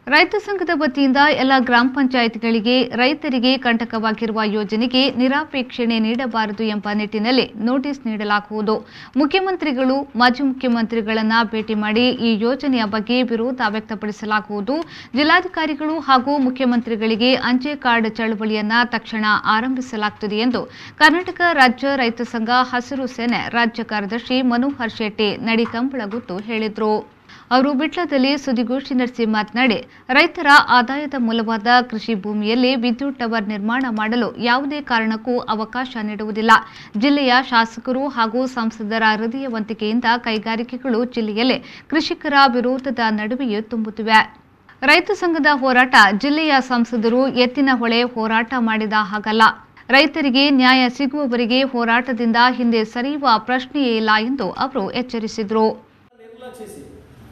ರೈತ ಸಂಘದ ವತಿಯಿಂದ ಎಲ್ಲ ಗ್ರಾಮ ಪಂಚಾಯತ್ಗಳಿಗೆ ರೈತರಿಗೆ ಕಂಟಕವಾಗಿರುವ ಯೋಜನೆಗೆ ನಿರಾಪೇಕ್ಷಣೆ ನೀಡಬಾರದು ಎಂಬ ನಿಟ್ಟಿನಲ್ಲಿ ನೋಟಿಸ್ ನೀಡಲಾಗುವುದು ಮುಖ್ಯಮಂತ್ರಿಗಳು ಮಾಜಿ ಮುಖ್ಯಮಂತ್ರಿಗಳನ್ನ ಭೇಟಿ ಮಾಡಿ ಈ ಯೋಜನೆಯ ಬಗ್ಗೆ ವಿರೋಧ ವ್ಯಕ್ತಪಡಿಸಲಾಗುವುದು ಜಿಲ್ಲಾಧಿಕಾರಿಗಳು ಹಾಗೂ ಮುಖ್ಯಮಂತ್ರಿಗಳಿಗೆ ಅಂಚೆ ಕಾರ್ಡ್ ಚಳವಳಿಯನ್ನ ತಕ್ಷಣ ಆರಂಭಿಸಲಾಗುತ್ತದೆ ಎಂದು ಕರ್ನಾಟಕ ರಾಜ್ಯ ರೈತ ಸಂಘ ಹಸಿರು ಸೇನೆ ರಾಜ್ಯ ಕಾರ್ಯದರ್ಶಿ ಮನೋಹರ್ ಶೆಟ್ಟಿ ನಡಿಕಂಬಳಗುತ್ತು ಹೇಳಿದರು ಅವರು ಬಿಟ್ಲದಲ್ಲಿ ಸುದ್ದಿಗೋಷ್ಠಿ ನಡೆಸಿ ಮಾತನಾಡಿ ರೈತರ ಆದಾಯದ ಮೂಲವಾದ ಕೃಷಿ ಭೂಮಿಯಲ್ಲಿ ವಿದ್ಯುತ್ ಟವರ್ ನಿರ್ಮಾಣ ಮಾಡಲು ಯಾವುದೇ ಕಾರಣಕ್ಕೂ ಅವಕಾಶ ನೀಡುವುದಿಲ್ಲ ಜಿಲ್ಲೆಯ ಶಾಸಕರು ಹಾಗೂ ಸಂಸದರ ಹೃದಯವಂತಿಕೆಯಿಂದ ಕೈಗಾರಿಕೆಗಳು ಜಿಲ್ಲೆಯಲ್ಲಿ ಕೃಷಿಕರ ವಿರೋಧದ ನಡುವೆಯೇ ತುಂಬುತ್ತಿವೆ ರೈತ ಸಂಘದ ಹೋರಾಟ ಜಿಲ್ಲೆಯ ಸಂಸದರು ಎತ್ತಿನ ಹೊಳೆ ಹೋರಾಟ ಮಾಡಿದ ಹಾಗಲ್ಲ ರೈತರಿಗೆ ನ್ಯಾಯ ಸಿಗುವವರೆಗೆ ಹೋರಾಟದಿಂದ ಹಿಂದೆ ಸರಿಯುವ ಪ್ರಶ್ನೆಯೇ ಇಲ್ಲ ಎಂದು ಅವರು ಎಚ್ಚರಿಸಿದರು ನಿರ್ಲಕ್ಷಿಸಿ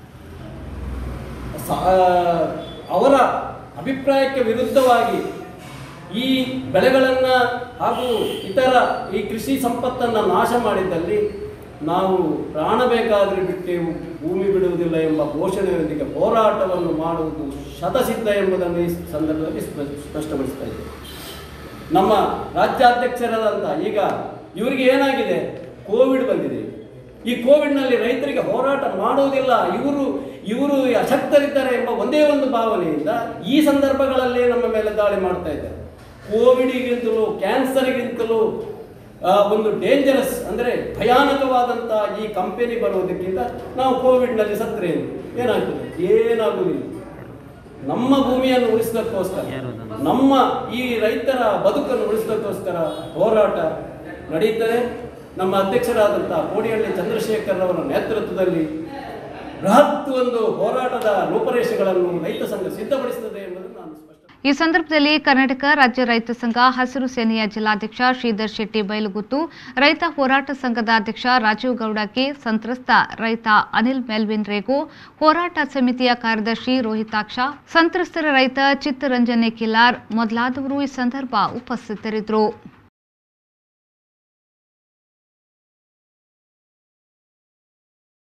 ಸ- ಆ, ಅವರ ಅಭಿಪ್ರಾಯಕ್ಕೆ ವಿರುದ್ಧವಾಗಿ ಈ ಬೆಳೆಗಳನ್ನು ಹಾಗೂ ಇತರ ಈ ಕೃಷಿ ಸಂಪತ್ತನ್ನು ನಾಶ ಮಾಡಿದ್ದಲ್ಲಿ ನಾವು ಪ್ರಾಣ ಬೇಕಾದರೆ ಬಿಟ್ಟೆವು ಭೂಮಿ ಬಿಡುವುದಿಲ್ಲ ಎಂಬ ಘೋಷಣೆಯೊಂದಿಗೆ ಹೋರಾಟವನ್ನು ಮಾಡುವುದು ಶತಸಿದ್ಧ ಎಂಬುದನ್ನು ಈ ಸಂದರ್ಭದಲ್ಲಿ ಸ್ಪ- ಸ್ಪಷ್ಟಪಡಿಸ್ತಾ ಇದ್ದೇವೆ ನಮ್ಮ ರಾಜ್ಯಾಧ್ಯಕ್ಷರಾದಂಥ ಈಗ ಇವರಿಗೆ ಏನಾಗಿದೆ ಕೋವಿಡ್ ಬಂದಿದೆ ಈ ಕೋವಿಡ್ನಲ್ಲಿ ರೈತರಿಗೆ ಹೋರಾಟ ಮಾಡುವುದಿಲ್ಲ ಇವರು ಇವರು ಅಶಕ್ತರಿದ್ದಾರೆ ಎಂಬ ಒಂದೇ ಒಂದು ಭಾವನೆಯಿಂದ ಈ ಸಂದರ್ಭಗಳಲ್ಲಿ ನಮ್ಮ ಮೇಲೆ ದಾಳಿ ಮಾಡ್ತಾ ಇದ್ದಾರೆ ಕೋವಿಡ್ಗಿಂತಲೂ ಕ್ಯಾನ್ಸರ್ಗಿಂತಲೂ ಆ, ಒಂದು ಡೇಂಜರಸ್ ಅಂದರೆ ಭಯಾನಕವಾದಂಥ ಈ ಕಂಪೆನಿ ಬರುವುದಕ್ಕಿಂತ ನಾವು ಕೋವಿಡ್ನಲ್ಲಿ ಸತ್ತರೆ ಏನು? ಏನಾಗ್ತದೆ ಏನಾಗುವುದಿಲ್ಲ ನಮ್ಮ ಭೂಮಿಯನ್ನು ಉಳಿಸೋದಕ್ಕೋಸ್ಕರ ನಮ್ಮ ಈ ರೈತರ ಬದುಕನ್ನು ಉಳಿಸೋದಕ್ಕೋಸ್ಕರ ಹೋರಾಟ ನಡೆಯುತ್ತದೆ ನಮ್ಮ ಅಧ್ಯಕ್ಷರಾದಂಥ ಕೋಡಿಹಳ್ಳಿ ಚಂದ್ರಶೇಖರ್ ಅವರ ನೇತೃತ್ವದಲ್ಲಿ ಬೃಹತ್ ಒಂದು ಹೋರಾಟದ ರೂಪರೇಷೆಗಳನ್ನು ರೈತ ಸಂಘ ಸಿದ್ಧಪಡಿಸುತ್ತದೆ ಎಂಬುದನ್ನು ನಾನು ಸ್ಪಷ್ಟ ಈ ಸಂದರ್ಭದಲ್ಲಿ ಕರ್ನಾಟಕ ರಾಜ್ಯ ರೈತ ಸಂಘ ಹಸಿರು ಸೇನೆಯ ಜಿಲ್ಲಾಧ್ಯಕ್ಷ ಶ್ರೀಧರ್ ಶೆಟ್ಟಿ ಬೈಲುಗುತ್ತು ರೈತ ಹೋರಾಟ ಸಂಘದ ಅಧ್ಯಕ್ಷ ರಾಜೀವ್ ಗೌಡ ಕೆ ಸಂತ್ರಸ್ತ ರೈತ ಅನಿಲ್ ಮೆಲ್ವಿನ್ ರೇಗು ಹೋರಾಟ ಸಮಿತಿಯ ಕಾರ್ಯದರ್ಶಿ ರೋಹಿತಾಕ್ಷ ಸಂತ್ರಸ್ತರ ರೈತ ಚಿತ್ತರಂಜನೆ ಕಿಲಾರ್ ಮೊದಲಾದವರು ಈ ಸಂದರ್ಭ ಉಪಸ್ಥಿತರಿದ್ದರು